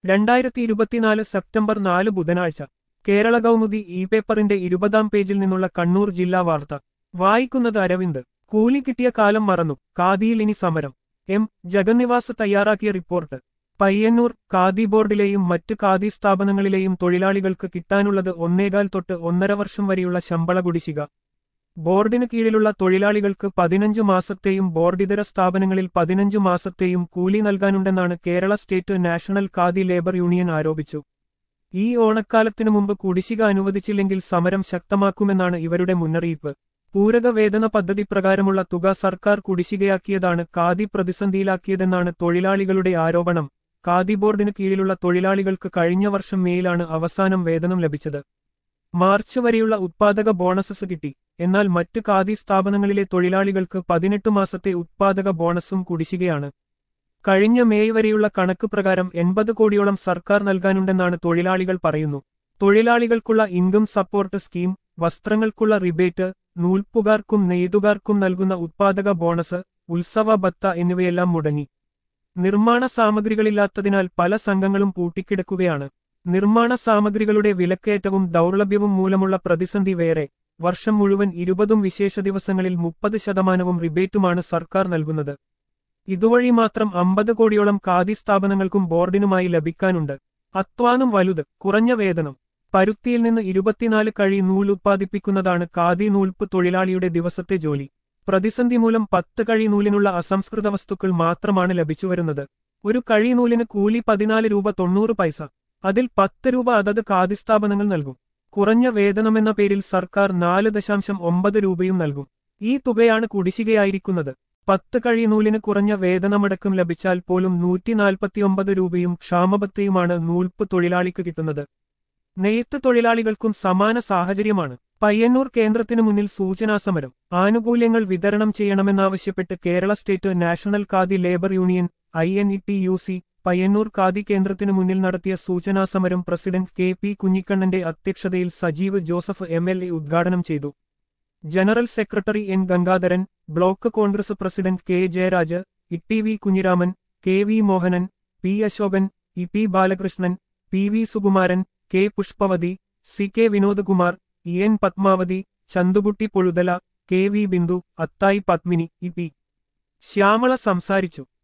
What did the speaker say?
രണ്ടായിരത്തി ഇരുപത്തിനാല് സെപ്റ്റംബർ നാല് ബുധനാഴ്ച കേരള കൗമുദി ഇ പേപ്പറിന്റെ ഇരുപതാം പേജിൽ നിന്നുള്ള കണ്ണൂർ ജില്ലാ വാർത്ത വായിക്കുന്നത് അരവിന്ദ് കൂലി കിട്ടിയ കാലം മറന്നു കാദിയിൽ ഇനി സമരം എം ജഗന്നിവാസ് തയ്യാറാക്കിയ റിപ്പോർട്ട് പയ്യന്നൂർ ഖാദി ബോർഡിലെയും മറ്റ് ഖാദി സ്ഥാപനങ്ങളിലെയും തൊഴിലാളികൾക്ക് കിട്ടാനുള്ളത് ഒന്നേകാൽ തൊട്ട് ഒന്നര വർഷം വരെയുള്ള ശമ്പള കുടിശ്ശിക ബോർഡിന് കീഴിലുള്ള തൊഴിലാളികൾക്ക് പതിനഞ്ചു മാസത്തെയും ബോർഡിതര സ്ഥാപനങ്ങളിൽ പതിനഞ്ചു മാസത്തെയും കൂലി നൽകാനുണ്ടെന്നാണ് Kerala state national Khadi labour union ആരോപിച്ചു ഈ ഓണക്കാലത്തിനു മുമ്പ് കുടിശ്ശിക അനുവദിച്ചില്ലെങ്കിൽ സമരം ശക്തമാക്കുമെന്നാണ് ഇവരുടെ മുന്നറിയിപ്പ് പൂരക വേതന പദ്ധതി പ്രകാരമുള്ള തുക സർക്കാർ കുടിശ്ശികയാക്കിയതാണ് ഖാദി പ്രതിസന്ധിയിലാക്കിയതെന്നാണ് തൊഴിലാളികളുടെ ആരോപണം ഖാദി ബോർഡിന് കീഴിലുള്ള തൊഴിലാളികൾക്ക് കഴിഞ്ഞ വർഷം മേയിലാണ് അവസാനം വേതനം ലഭിച്ചത് മാർച്ച് വരെയുള്ള ഉത്പാദക ബോണസസ് കിട്ടി എന്നാൽ മറ്റ് ഖാദി സ്ഥാപനങ്ങളിലെ തൊഴിലാളികൾക്ക് പതിനെട്ട് മാസത്തെ ഉത്പാദക ബോണസും കുടിശ്ശികയാണ് കഴിഞ്ഞ മേയ് വരെയുള്ള കണക്ക് പ്രകാരം എൺപത് കോടിയോളം സർക്കാർ നൽകാനുണ്ടെന്നാണ് തൊഴിലാളികൾ പറയുന്നു തൊഴിലാളികൾക്കുള്ള ഇൻകം സപ്പോർട്ട് സ്കീം വസ്ത്രങ്ങൾക്കുള്ള റിബേറ്റ് നൂൽപ്പുകാർക്കും നെയ്തുകാർക്കും നൽകുന്ന ഉത്പാദക ബോണസ് ഉത്സവ ഭത്ത എന്നിവയെല്ലാം മുടങ്ങി നിർമ്മാണ സാമഗ്രികളില്ലാത്തതിനാൽ പല സംഘങ്ങളും പൂട്ടിക്കിടക്കുകയാണ് നിർമ്മാണ സാമഗ്രികളുടെ വിലക്കയറ്റവും ദൗർലഭ്യവും മൂലമുള്ള പ്രതിസന്ധി വേറെ വർഷം മുഴുവൻ ഇരുപതും വിശേഷ ദിവസങ്ങളിൽ മുപ്പത് ശതമാനവും റിബേറ്റുമാണ് സർക്കാർ നൽകുന്നത് ഇതുവഴി മാത്രം അമ്പത് കോടിയോളം ഖാദി സ്ഥാപനങ്ങൾക്കും ബോർഡിനുമായി ലഭിക്കാനുണ്ട് അത്വാനം വലുത് കുറഞ്ഞ വേതനം പരുത്തിയിൽ നിന്ന് ഇരുപത്തിനാല് കഴി നൂൽ ഉത്പാദിപ്പിക്കുന്നതാണ് ഖാദി നൂൽപ്പ് തൊഴിലാളിയുടെ ദിവസത്തെ ജോലി പ്രതിസന്ധി മൂലം പത്ത് കഴി നൂലിനുള്ള അസംസ്കൃത വസ്തുക്കൾ മാത്രമാണ് ലഭിച്ചുവരുന്നത് ഒരു കഴി നൂലിന് കൂലി പതിനാല് രൂപ തൊണ്ണൂറ് പൈസ അതിൽ പത്ത് രൂപ അതത് ഖാദി സ്ഥാപനങ്ങൾ നൽകും കുറഞ്ഞ വേതനമെന്ന പേരിൽ സർക്കാർ നാല് ദശാംശം ഒമ്പത് രൂപയും നൽകും ഈ തുകയാണ് കുടിശ്ശികയായിരിക്കുന്നത് പത്ത് കഴി നൂലിന് കുറഞ്ഞ വേതനമടക്കം ലഭിച്ചാൽ പോലും നൂറ്റി നാൽപ്പത്തിയൊമ്പത് രൂപയും ക്ഷാമബത്തയുമാണ് നൂൽപ്പ് തൊഴിലാളിക്ക് കിട്ടുന്നത് നെയ്ത്ത് തൊഴിലാളികൾക്കും സമാന സാഹചര്യമാണ് പയ്യന്നൂർ കേന്ദ്രത്തിനു മുന്നിൽ സൂചനാസമരം ആനുകൂല്യങ്ങൾ വിതരണം ചെയ്യണമെന്നാവശ്യപ്പെട്ട് Kerala state national Khadi labour union I N E T U C Payyanur Khadi കേന്ദ്രത്തിനു മുന്നിൽ നടത്തിയ സൂചനാസമരം പ്രസിഡന്റ് കെ പി കുഞ്ഞിക്കണ്ണന്റെ അധ്യക്ഷതയിൽ Sajeev Joseph M L A ഉദ്ഘാടനം ചെയ്തു general secretary N Gangadharan block Congress president K Jayaraj E V Kunhiraman K V Mohanan P Ashokan E P Balakrishnan P V Sukumaran K Pushpavathi C K Vinodkumar E N Padmavathi Chanthukutty Pozhuthala K V Bindu അത്തായി Padmini E P Shyamala സംസാരിച്ചു